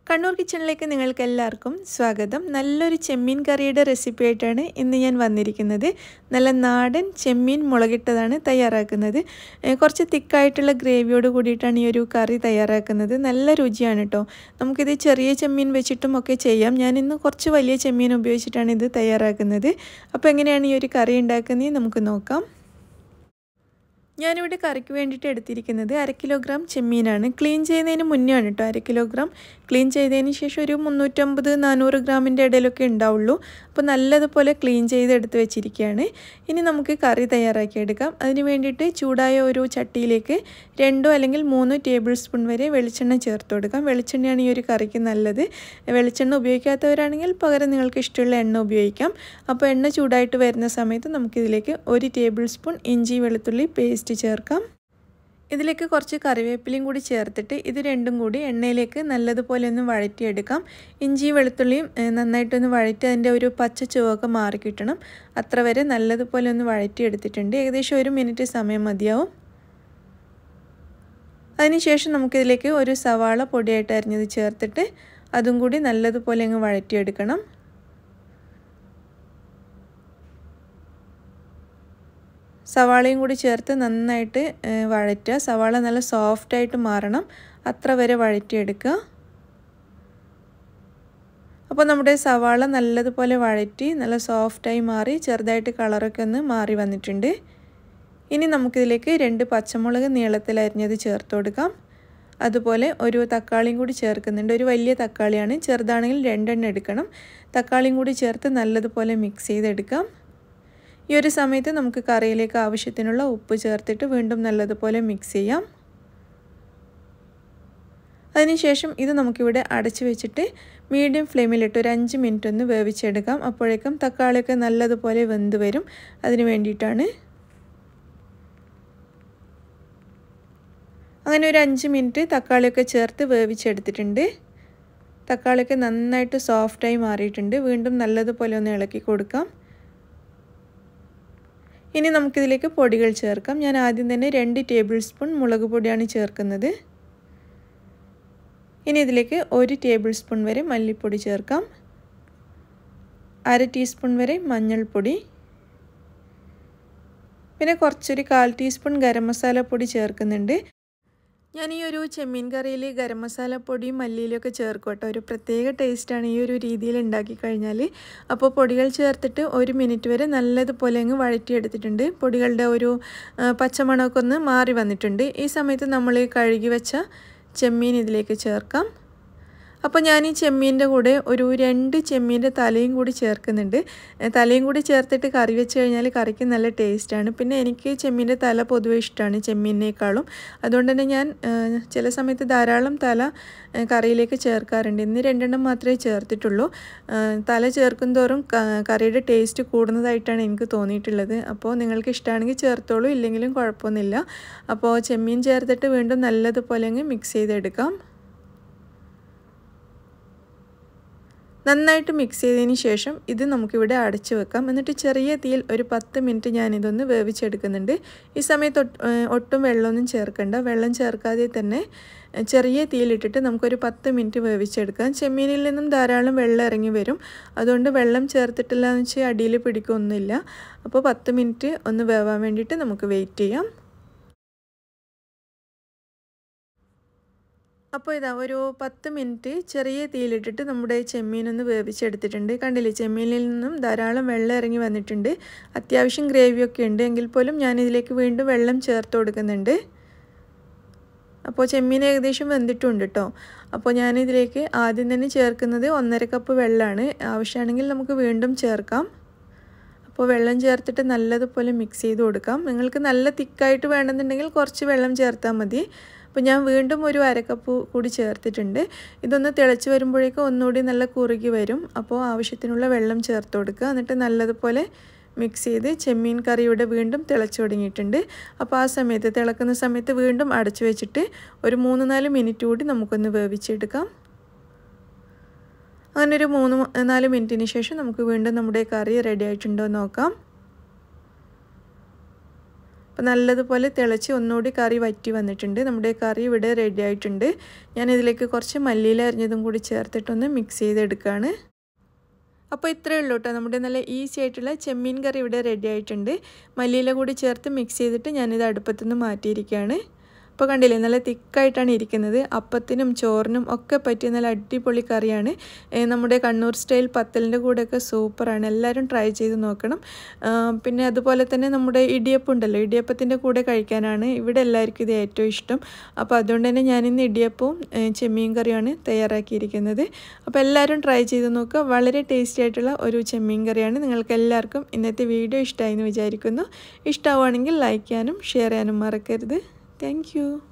കണ്ണൂർ കിച്ചണിലേക്ക് നിങ്ങൾക്ക് എല്ലാവർക്കും സ്വാഗതം നല്ലൊരു ചെമ്മീൻ കറിയുടെ റെസിപ്പി ആയിട്ടാണ് ഇന്ന് ഞാൻ വന്നിരിക്കുന്നത് നല്ല നാടൻ ചെമ്മീൻ മുളകിട്ടതാണ് തയ്യാറാക്കുന്നത് ഏഹ് കുറച്ച് തിക്കായിട്ടുള്ള ഗ്രേവിയോട് കൂടിയിട്ടാണ് ഈ ഒരു കറി തയ്യാറാക്കുന്നത് നല്ല രുചിയാണ് കേട്ടോ നമുക്കിത് ചെറിയ ചെമ്മീൻ വെച്ചിട്ടും ഒക്കെ ചെയ്യാം ഞാൻ ഇന്ന് കുറച്ച് വലിയ ചെമ്മീൻ ഉപയോഗിച്ചിട്ടാണ് ഇത് തയ്യാറാക്കുന്നത് അപ്പോൾ എങ്ങനെയാണ് ഈ ഒരു കറി ഉണ്ടാക്കുന്നത് നമുക്ക് നോക്കാം ഞാനിവിടെ കറിക്ക് വേണ്ടിയിട്ട് എടുത്തിരിക്കുന്നത് അര കിലോഗ്രാം ചെമ്മീനാണ് ക്ലീൻ ചെയ്യുന്നതിന് മുന്നേ ആണ് കേട്ടോ അര കിലോഗ്രാം ക്ലീൻ ചെയ്തതിന് ശേഷം ഒരു മുന്നൂറ്റമ്പത് നാനൂറ് ഗ്രാമിൻ്റെ ഇടയിലൊക്കെ ഉണ്ടാവുള്ളൂ അപ്പോൾ നല്ലതുപോലെ ക്ലീൻ ചെയ്ത് എടുത്ത് വെച്ചിരിക്കുകയാണ് ഇനി നമുക്ക് കറി തയ്യാറാക്കിയെടുക്കാം അതിന് വേണ്ടിയിട്ട് ചൂടായ ഒരു ചട്ടിയിലേക്ക് രണ്ടോ അല്ലെങ്കിൽ മൂന്നോ ടേബിൾ സ്പൂൺ വരെ വെളിച്ചെണ്ണ ചേർത്ത് കൊടുക്കാം വെളിച്ചെണ്ണയാണ് ഈ ഒരു കറിക്ക് നല്ലത് വെളിച്ചെണ്ണ ഉപയോഗിക്കാത്തവരാണെങ്കിൽ പകരം നിങ്ങൾക്ക് ഇഷ്ടമുള്ള എണ്ണ ഉപയോഗിക്കാം അപ്പോൾ എണ്ണ ചൂടായിട്ട് വരുന്ന സമയത്ത് നമുക്കിതിലേക്ക് ഒരു ടേബിൾ സ്പൂൺ ഇഞ്ചി വെളുത്തുള്ളി പേസ്റ്റ് ചേർക്കാം ഇതിലേക്ക് കുറച്ച് കറിവേപ്പിലയും കൂടി ചേർത്തിട്ട് ഇത് രണ്ടും കൂടി എണ്ണയിലേക്ക് നല്ലതുപോലെ ഒന്ന് വഴറ്റിയെടുക്കാം ഇഞ്ചി വെളുത്തുള്ളിയും നന്നായിട്ടൊന്ന് വഴറ്റി അതിൻ്റെ ഒരു പച്ച ചുവക്കെ മാറി കിട്ടണം അത്ര വരെ നല്ലതുപോലെ ഒന്ന് വഴറ്റിയെടുത്തിട്ടുണ്ട് ഏകദേശം ഒരു മിനിറ്റ് സമയം മതിയാവും അതിനുശേഷം നമുക്കിതിലേക്ക് ഒരു സവാള പൊടിയായിട്ട് അരിഞ്ഞത് ചേർത്തിട്ട് അതും കൂടി നല്ലതുപോലെ അങ്ങ് വഴറ്റിയെടുക്കണം സവാളയും കൂടി ചേർത്ത് നന്നായിട്ട് വഴറ്റുക സവാള നല്ല സോഫ്റ്റായിട്ട് മാറണം അത്ര വരെ വഴറ്റിയെടുക്കുക അപ്പോൾ നമ്മുടെ സവാള നല്ലതുപോലെ വഴറ്റി നല്ല സോഫ്റ്റായി മാറി ചെറുതായിട്ട് കളറൊക്കെ ഒന്ന് മാറി വന്നിട്ടുണ്ട് ഇനി നമുക്കിതിലേക്ക് രണ്ട് പച്ചമുളക് നീളത്തിൽ അരിഞ്ഞത് ചേർത്ത് കൊടുക്കാം അതുപോലെ ഒരു തക്കാളിയും കൂടി ചേർക്കുന്നുണ്ട് ഒരു വലിയ തക്കാളിയാണ് ചെറുതാണെങ്കിൽ രണ്ടെണ്ണം എടുക്കണം തക്കാളിയും കൂടി ചേർത്ത് നല്ലതുപോലെ മിക്സ് ചെയ്തെടുക്കാം ഈ ഒരു സമയത്ത് നമുക്ക് കറിയിലേക്ക് ആവശ്യത്തിനുള്ള ഉപ്പ് ചേർത്തിട്ട് വീണ്ടും നല്ലതുപോലെ മിക്സ് ചെയ്യാം അതിനുശേഷം ഇത് നമുക്കിവിടെ അടച്ചു വെച്ചിട്ട് മീഡിയം ഫ്ലെയിമിലിട്ട് ഒരു അഞ്ച് മിനിറ്റ് ഒന്ന് വേവിച്ചെടുക്കാം അപ്പോഴേക്കും തക്കാളിയൊക്കെ നല്ലതുപോലെ വെന്ത് വരും അതിന് വേണ്ടിയിട്ടാണ് അങ്ങനെ ഒരു അഞ്ച് മിനിറ്റ് തക്കാളിയൊക്കെ ചേർത്ത് വേവിച്ചെടുത്തിട്ടുണ്ട് തക്കാളിയൊക്കെ നന്നായിട്ട് സോഫ്റ്റായി മാറിയിട്ടുണ്ട് വീണ്ടും നല്ലതുപോലെ ഒന്ന് ഇളക്കി കൊടുക്കാം ഇനി നമുക്കിതിലേക്ക് പൊടികൾ ചേർക്കാം ഞാൻ ആദ്യം തന്നെ രണ്ട് ടേബിൾ സ്പൂൺ മുളക് പൊടിയാണ് ചേർക്കുന്നത് ഇനി ഇതിലേക്ക് ഒരു ടേബിൾ സ്പൂൺ വരെ മല്ലിപ്പൊടി ചേർക്കാം അര ടീസ്പൂൺ വരെ മഞ്ഞൾപ്പൊടി പിന്നെ കുറച്ചൊരു കാൽ ടീസ്പൂൺ ഗരം മസാല പൊടി ചേർക്കുന്നുണ്ട് ഞാൻ ഈ ഒരു ചെമ്മീൻ കറിയിൽ ഗരം മസാല പൊടിയും മല്ലിയിലൊക്കെ ചേർക്കും കേട്ടോ ഒരു പ്രത്യേക ടേസ്റ്റാണ് ഈ ഒരു രീതിയിൽ ഉണ്ടാക്കി കഴിഞ്ഞാൽ അപ്പോൾ പൊടികൾ ചേർത്തിട്ട് ഒരു മിനിറ്റ് വരെ നല്ലതുപോലെ അങ്ങ് വഴറ്റിയെടുത്തിട്ടുണ്ട് പൊടികളുടെ ഒരു പച്ചമണമൊക്കെ ഒന്ന് മാറി വന്നിട്ടുണ്ട് ഈ സമയത്ത് നമ്മൾ കഴുകി വെച്ച ചെമ്മീൻ ഇതിലേക്ക് ചേർക്കാം അപ്പോൾ ഞാൻ ഈ ചെമ്മീൻ്റെ കൂടെ ഒരു രണ്ട് ചെമ്മീൻ്റെ തലയും കൂടി ചേർക്കുന്നുണ്ട് തലയും കൂടി ചേർത്തിട്ട് കറി വെച്ച് കഴിഞ്ഞാൽ കറിക്ക് നല്ല ടേസ്റ്റാണ് പിന്നെ എനിക്ക് ചെമ്മീൻ്റെ തല പൊതുവെ ഇഷ്ടമാണ് ചെമ്മീനേക്കാളും അതുകൊണ്ട് തന്നെ ഞാൻ ചില സമയത്ത് ധാരാളം തല കറിയിലേക്ക് ചേർക്കാറുണ്ട് ഇന്ന് രണ്ടെണ്ണം മാത്രമേ ചേർത്തിട്ടുള്ളൂ തല ചേർക്കും തോറും കറിയുടെ ടേസ്റ്റ് കൂടുന്നതായിട്ടാണ് എനിക്ക് തോന്നിയിട്ടുള്ളത് അപ്പോൾ നിങ്ങൾക്ക് ഇഷ്ടമാണെങ്കിൽ ചേർത്തോളൂ ഇല്ലെങ്കിലും കുഴപ്പമൊന്നുമില്ല അപ്പോൾ ചെമ്മീൻ ചേർത്തിട്ട് വീണ്ടും നല്ലതുപോലെ അങ്ങ് മിക്സ് ചെയ്തെടുക്കാം നന്നായിട്ട് മിക്സ് ചെയ്തതിന് ശേഷം ഇത് നമുക്കിവിടെ അടച്ചു വെക്കാം എന്നിട്ട് ചെറിയ തീയിൽ ഒരു പത്ത് മിനിറ്റ് ഞാനിതൊന്ന് വേവിച്ചെടുക്കുന്നുണ്ട് ഈ സമയത്ത് ഒട്ടും വെള്ളമൊന്നും ചേർക്കണ്ട വെള്ളം ചേർക്കാതെ തന്നെ ചെറിയ തീയിലിട്ടിട്ട് നമുക്കൊരു പത്ത് മിനിറ്റ് വേവിച്ചെടുക്കാം ചെമ്മീനിൽ നിന്നും ധാരാളം വെള്ളം ഇറങ്ങി വരും അതുകൊണ്ട് വെള്ളം ചേർത്തിട്ടില്ല എന്ന് വെച്ചാൽ അടിയിൽ പിടിക്കൊന്നുമില്ല അപ്പോൾ പത്ത് മിനിറ്റ് ഒന്ന് വേവാൻ വേണ്ടിയിട്ട് നമുക്ക് വെയിറ്റ് ചെയ്യാം അപ്പോൾ ഇതാ ഒരു പത്ത് മിനിറ്റ് ചെറിയ തീയിലിട്ടിട്ട് നമ്മുടെ ചെമ്മീനൊന്ന് വേവിച്ചെടുത്തിട്ടുണ്ട് കണ്ടില്ലേ ചെമ്മീനിൽ നിന്നും ധാരാളം വെള്ളം ഇറങ്ങി വന്നിട്ടുണ്ട് അത്യാവശ്യം ഗ്രേവിയൊക്കെ ഉണ്ട് എങ്കിൽ പോലും ഞാനിതിലേക്ക് വീണ്ടും വെള്ളം ചേർത്ത് കൊടുക്കുന്നുണ്ട് അപ്പോൾ ചെമ്മീൻ ഏകദേശം വെന്തിട്ടുണ്ട് കേട്ടോ അപ്പോൾ ഞാനിതിലേക്ക് ആദ്യം തന്നെ ചേർക്കുന്നത് ഒന്നര കപ്പ് വെള്ളമാണ് ആവശ്യമാണെങ്കിൽ നമുക്ക് വീണ്ടും ചേർക്കാം അപ്പോൾ വെള്ളം ചേർത്തിട്ട് നല്ലതുപോലെ മിക്സ് ചെയ്ത് കൊടുക്കാം നിങ്ങൾക്ക് നല്ല തിക്കായിട്ട് വേണമെന്നുണ്ടെങ്കിൽ കുറച്ച് വെള്ളം ചേർത്താൽ മതി അപ്പോൾ ഞാൻ വീണ്ടും ഒരു അരക്കപ്പ് കൂടി ചേർത്തിട്ടുണ്ട് ഇതൊന്ന് തിളച്ച് വരുമ്പോഴേക്കും ഒന്നുകൂടി നല്ല കുറുകി വരും അപ്പോൾ ആവശ്യത്തിനുള്ള വെള്ളം ചേർത്ത് കൊടുക്കുക എന്നിട്ട് നല്ലതുപോലെ മിക്സ് ചെയ്ത് ചെമ്മീൻ കറി ഇവിടെ വീണ്ടും തിളച്ച് തുടങ്ങിയിട്ടുണ്ട് അപ്പോൾ ആ സമയത്ത് തിളക്കുന്ന സമയത്ത് വീണ്ടും അടച്ചു വെച്ചിട്ട് ഒരു മൂന്ന് നാല് മിനിറ്റ് കൂടി നമുക്കൊന്ന് വേവിച്ചെടുക്കാം അങ്ങനെ ഒരു മൂന്ന് നാല് മിനിറ്റിന് ശേഷം നമുക്ക് വീണ്ടും നമ്മുടെ കറി റെഡി ആയിട്ടുണ്ടോ നോക്കാം അപ്പോൾ നല്ലതുപോലെ തിളച്ച് ഒന്നുകൂടി കറി വറ്റി വന്നിട്ടുണ്ട് നമ്മുടെ കറി ഇവിടെ റെഡി ആയിട്ടുണ്ട് ഞാൻ ഇതിലേക്ക് കുറച്ച് മല്ലിയില അരിഞ്ഞതും കൂടി ചേർത്തിട്ടൊന്ന് മിക്സ് ചെയ്തെടുക്കുകയാണ് അപ്പോൾ ഇത്രയേ ഉള്ളൂ കേട്ടോ നമ്മുടെ നല്ല ഈസി ആയിട്ടുള്ള ചെമ്മീൻ കറി ഇവിടെ റെഡി ആയിട്ടുണ്ട് മല്ലിയില കൂടി ചേർത്ത് മിക്സ് ചെയ്തിട്ട് ഞാനിത് അടുപ്പത്തുനിന്ന് മാറ്റിയിരിക്കുകയാണ് അപ്പോൾ കണ്ടില്ലേ നല്ല തിക്കായിട്ടാണ് ഇരിക്കുന്നത് അപ്പത്തിനും ചോറിനും ഒക്കെ പറ്റിയ നല്ല അടിപൊളി കറിയാണ് നമ്മുടെ കണ്ണൂർ സ്റ്റൈൽ പത്തലിൻ്റെ കൂടെയൊക്കെ സൂപ്പറാണ് എല്ലാവരും ട്രൈ ചെയ്ത് നോക്കണം പിന്നെ അതുപോലെ തന്നെ നമ്മുടെ ഇടിയപ്പം ഉണ്ടല്ലോ ഇടിയപ്പത്തിൻ്റെ കൂടെ കഴിക്കാനാണ് ഇവിടെ എല്ലാവർക്കും ഇത് ഏറ്റവും ഇഷ്ടം അപ്പോൾ അതുകൊണ്ട് തന്നെ ഞാനിന്ന് ഇടിയപ്പവും ചെമ്മീൻ കറിയാണ് തയ്യാറാക്കിയിരിക്കുന്നത് അപ്പോൾ എല്ലാവരും ട്രൈ ചെയ്ത് നോക്കുക വളരെ ടേസ്റ്റി ആയിട്ടുള്ള ഒരു ചെമ്മീൻ കറിയാണ് നിങ്ങൾക്ക് എല്ലാവർക്കും ഇന്നത്തെ വീഡിയോ ഇഷ്ടമായി എന്ന് വിചാരിക്കുന്നു ഇഷ്ടമാവുകയാണെങ്കിൽ ലൈക്ക് ചെയ്യാനും ഷെയർ ചെയ്യാനും മറക്കരുത് Thank you.